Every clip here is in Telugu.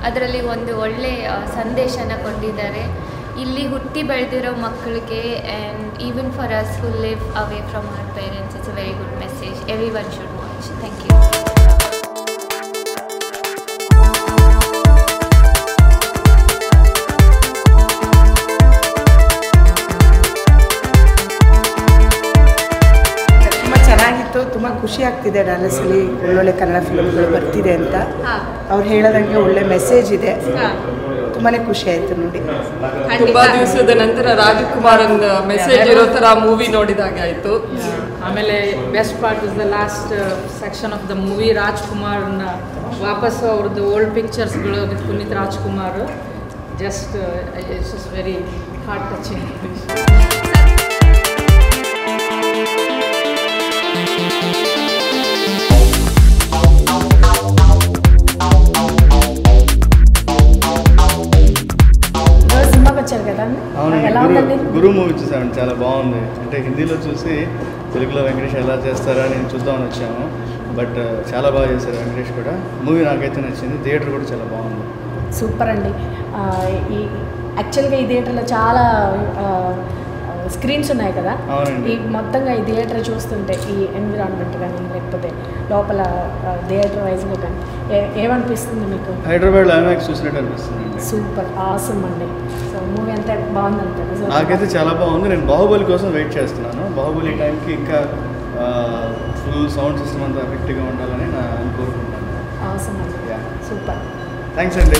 ಅದರಲ್ಲಿ ಒಂದು ಒಳ್ಳೆ ಆ, ಸಂದೇಶನ ಕೊಟ್ಟಿದ್ದಾರೆ ಇಲ್ಲಿ ಹುಟ್ಟಿ ಬೆಳೆದಿರೋ ಮಕ್ಕಳಿಗೆ and even for us who live away from our parents it's a very good message everyone should watch thank you ತುಂಬ ಚೆನ್ನಾಗಿತ್ತು ತುಂಬ ಖುಷಿ ಆಗ್ತಿದೆ ಡ್ಯಾಲಸಲ್ಲಿ ಒಳ್ಳೊಳ್ಳೆ ಕನ್ನಡ ಫಿಲ್ಮ್ಗಳು ಬರ್ತಿದೆ ಅಂತ ಅವ್ರು ಹೇಳೋದಂಗೆ ಒಳ್ಳೆ ಮೆಸೇಜ್ ಇದೆ ತುಂಬಾ ಖುಷಿ ಆಯಿತು ನೋಡಿ ತುಂಬಾ ದಿವಸದ ನಂತರ ರಾಜಕುಮಾರನ್ ಮೆಸೇಜ್ ಇರೋ ತರ ಮೂವಿ ನೋಡಿದಾಗೆ ಆಯ್ತು ಆಮೇಲೆ best part is the last section of the movie ರಾಜ್ಕುಮಾರ್ನ ವಾಪಸ್ಸು ಅವ್ರದ್ದು ಓಲ್ಡ್ ಪಿಕ್ಚರ್ಸ್ಗಳು with Puneeth Rajkumar just it's is very heart touching సినిమాకి వచ్చారు కదా అవునండి ఎలా గురు ఉందండి గురు మూవీ చూసామండి చాలా బాగుంది అంటే హిందీలో చూసి తెలుగులో వెంకటేష్ ఎలా చేస్తారా అని చూద్దామని వచ్చాము బట్ చాలా బాగా చేశారు వెంకటేష్ కూడా మూవీ నాకైతే నచ్చింది థియేటర్ కూడా చాలా బాగుంది సూపర్ అండి ఆ, ఈ యాక్చువల్గా ఈ థియేటర్లో చాలా స్క్రీన్స్ ఉన్నాయి కదా అవునండి. ఈ మొత్తంగా ఈ థియేటర్ చూస్తుంటే ఈ ఎన్విరాన్మెంట్ కానీ లేకపోతే లోపల థియేటర్ వైజ్గా కానీ ఏ- ఏమనిపిస్తుంది మీకు హైదరాబాద్ ఐమాక్స్ చూసినట్టు అనిపిస్తుంది సూపర్ ఆసమ్ అండి సో మూవీ అంతా బాగుందంటారు So, నాకైతే చాలా బాగుంది నేను బాహుబలి కోసం వెయిట్ చేస్తున్నాను బాహుబలి టైంకి ఇంకా ఫుల్ సౌండ్ సిస్టమ్ అంతా ఎఫెక్ట్గా ఉండాలని నా అని కోరుకుంటున్నాను ఆసమ్ అండి Yeah. సూపర్ థ్యాంక్స్ అండి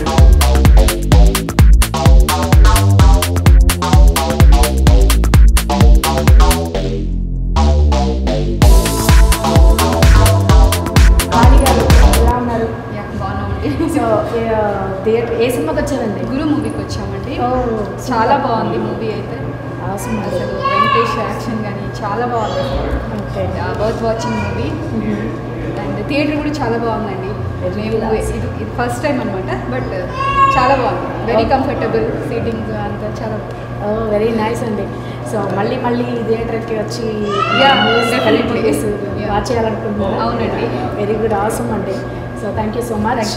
ఆడి గారు ఎలా ఉన్నారు బాగున్నామండి సో థియేటర్ ఏ సినిమాకి వచ్చారండి గురు మూవీకి వచ్చామండి ఓ, చాలా బాగుంది మూవీ అయితే ఆసమ్ అండి అసలు వెంకటేష్ యాక్షన్ కానీ చాలా బాగుంది okay worth watching movie and theatre కూడా చాలా బాగుందండి మేము ఇది ఇది ఫస్ట్ టైం అనమాట బట్ చాలా బాగుంది వెరీ కంఫర్టబుల్ సీటింగ్ అంతా చాలా బాగుంది వెరీ నైస్ అండి సో మళ్ళీ మళ్ళీ థియేటర్కి వచ్చి Yeah, definitely. Yeah. వాచ్ చేయాలనుకుంటున్నాను అవునండి. వెరీ గుడ్ ఆసమ్ అండి so thank you so much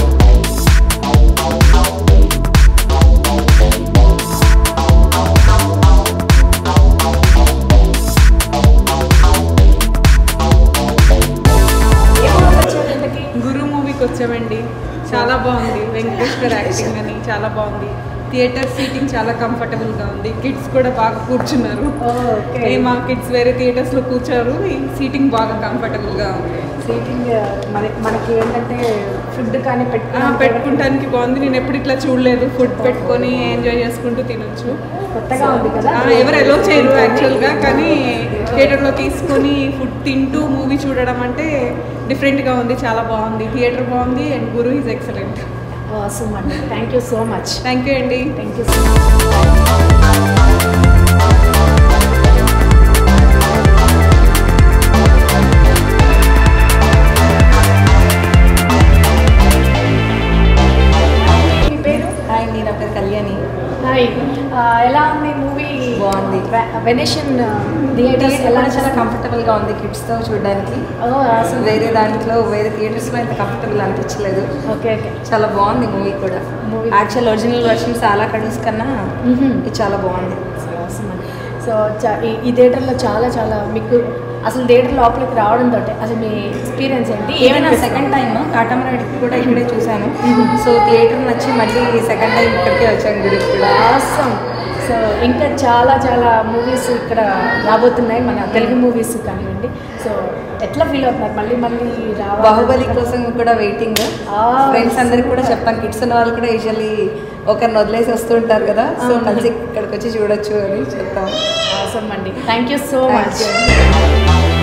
Guru మూవీకి వచ్చామండి చాలా బాగుంది వెంకటేష్ గారు యాక్టింగ్ అని చాలా బాగుంది థియేటర్ సీటింగ్ చాలా కంఫర్టబుల్గా ఉంది కిడ్స్ కూడా బాగా కూర్చున్నారు ఓకే ఏ మా కిడ్స్ వేరే థియేటర్స్లో కూర్చోరు ఈ సీటింగ్ బాగా కంఫర్టబుల్గా ఉంది సీటింగ్ మన మనకి ఏంటంటే ఫుడ్ కానీ ఆ, పెట్టుకుని పెట్టుకుంటానికి బాగుంది నేను ఎప్పుడు ఇట్లా చూడలేదు ఫుడ్ పెట్టుకొని ఎంజాయ్ చేసుకుంటూ తినొచ్చు కొత్తగా ఉంది కదా ఆ, ఎవరు ఎలో చేయరు యాక్చువల్గా కానీ థియేటర్లో తీసుకొని ఫుడ్ తింటూ మూవీ చూడడం అంటే డిఫరెంట్గా ఉంది చాలా బాగుంది థియేటర్ బాగుంది and Guru is excellent awesome అండి thank you so much thank you అండి థ్యాంక్ యూ సో మచ్ మీ పేరు హాయ్ అండి నా పేరు కళ్యాణి హాయ్ ఆ, ఎలా ఉంది మూవీ బాగుంది. వెనేషన్ థియేటర్స్ థియేటర్ ఎలా కూడా చాలా కంఫర్టబుల్గా ఉంది కిడ్స్తో చూడడానికి అసలు వేరే దాంట్లో వేరే థియేటర్స్లో ఇంత కంఫర్టబుల్ అనిపించలేదు ఓకే ఓకే చాలా బాగుంది మూవీ కూడా Movie. యాక్చువల్ ఒరిజినల్ వర్షన్ చాలా కడూస్ కన్నా మ్మ్. ఇది చాలా బాగుంది అవసరం అండి సో చా- ఈ- ఈ థియేటర్లో చాలా చాలా మీకు అసలు థియేటర్ లోపలికి రావడంతో అసలు మీ ఎక్స్పీరియన్స్ ఏంటి ఏమైనా సెకండ్ టైం కాటమరాడికి కూడా ఇక్కడే చూశాను సో థియేటర్ నచ్చి మళ్ళీ సెకండ్ టైం ఇక్కడికే వచ్చాను గుడికి కూడా ఆసమ్ సో ఇంకా చాలా చాలా మూవీస్ ఇక్కడ రాబోతున్నాయి మన తెలుగు మూవీస్ కానివ్వండి సో ఎట్లా ఫీల్ అవుతున్నారు మళ్ళీ మళ్ళీ రావాలి బాహుబలి కోసం కూడా వెయిటింగ్ ఆ, ఫ్రెండ్స్ అందరికి కూడా చెప్తాను కిడ్స్ ఉన్న వాళ్ళు కూడా యూజువల్లీ ఒకరిని వదిలేసి వస్తూ ఉంటారు కదా సో కలిసి ఇక్కడికి వచ్చి చూడొచ్చు అని చెప్తాం ఆసమ్ అండి thank you so Thank much you.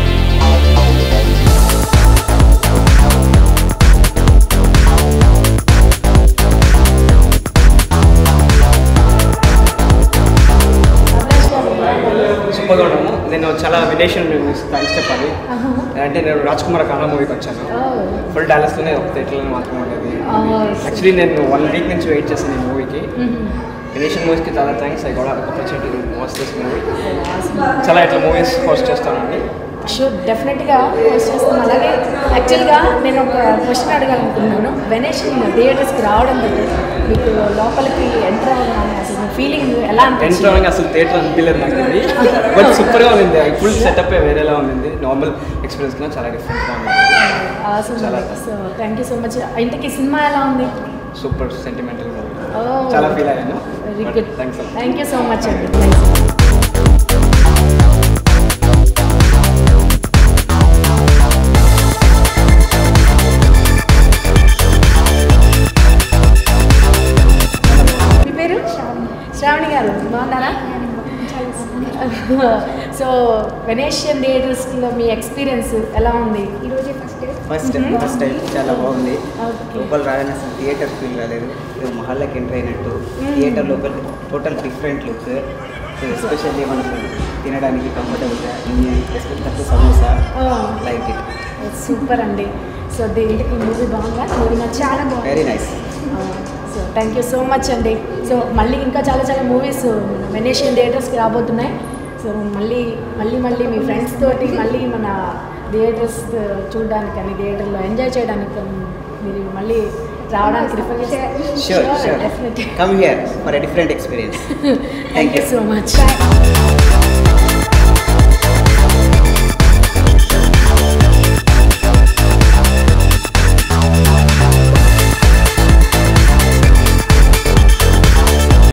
సూపర్గా ఉన్నాము నేను చాలా వినేషన్ థ్యాంక్స్ చెప్పాలి అంటే నేను రాజ్ కుమార్ కన్నా మూవీకి వచ్చాను ఫుల్ డాలస్లోనే ఒక థియేటర్లో మాత్రమే ఉండేది యాక్చువల్లీ నేను వన్ వీక్ నుంచి వెయిట్ చేశాను ఈ మూవీకి వినేషన్ మూవీస్కి చాలా thanks I got a opportunity watch this movie చాలా ఇట్లా మూవీస్ హోస్ట్ చేస్తానండి షూర్ డెఫినెట్గా పోస్ట్ చేస్తాం అలాగే యాక్చువల్గా నేను ఒక క్వశ్చన్ అడగాలనుకున్నాను వెనేషన్ థియేటర్స్కి రావడం దగ్గర మీకు లోపలికి ఎంటర్ అవ్వగానే అసలు ఫీలింగ్ ఎలా ఎంటర్ అనిపించింది అవగా అసలు థియేటర్ అనిపించలేదు నాకు ఇది బట్ సూపర్గా ఉంది ఫుల్ సెటప్ వేరేలా ఉంది నార్మల్ ఎక్స్పీరియన్స్ కన్నా చాలా డిఫరెంట్గా ఉంది చాలా so thank you so much ఇంతకీ సినిమా ఎలా ఉంది సూపర్ సెంటిమెంటల్ మూవీ Oh. చాలా ఫీల్ అయ్యాను very good thanks thank you so much అండి మీ పేరు శ్రావణి గారు బాగున్నారా సో వెనేషియన్ థియేటర్స్లో మీ ఎక్స్పీరియన్స్ ఎలా ఉంది ఈరోజే first day first first time చాలా బాగుంది Okay. లోపల రాగానే అసలు థియేటర్ ఫీల్ రాలేదు ఇది మహల్లోకి ఎంటర్ అయినట్టు థియేటర్ లోపల టోటల్ డిఫరెంట్ లుక్ ఎస్పెషల్లీ మనకు తినడానికి కంఫర్టబుల్గా ఎస్పెషల్ తక్కువ సమోసా లైక్ ఇట్ సూపర్ అండి సో దీనికి మూవీ బాగుందా మూవీ చాలా very nice so thank you so much అండి సో మళ్ళీ ఇంకా చాలా చాలా మూవీస్ వెనేషియన్ థియేటర్స్కి రాబోతున్నాయి సో మళ్ళీ మళ్ళీ మళ్ళీ మీ ఫ్రెండ్స్ తోటి మళ్ళీ మన థియేటర్స్ చూడడానికి కానీ థియేటర్లో ఎంజాయ్ చేయడానికి కానీ మీరు మళ్ళీ రావడానికి refer sure sure definitely come here for a different experience thank you so much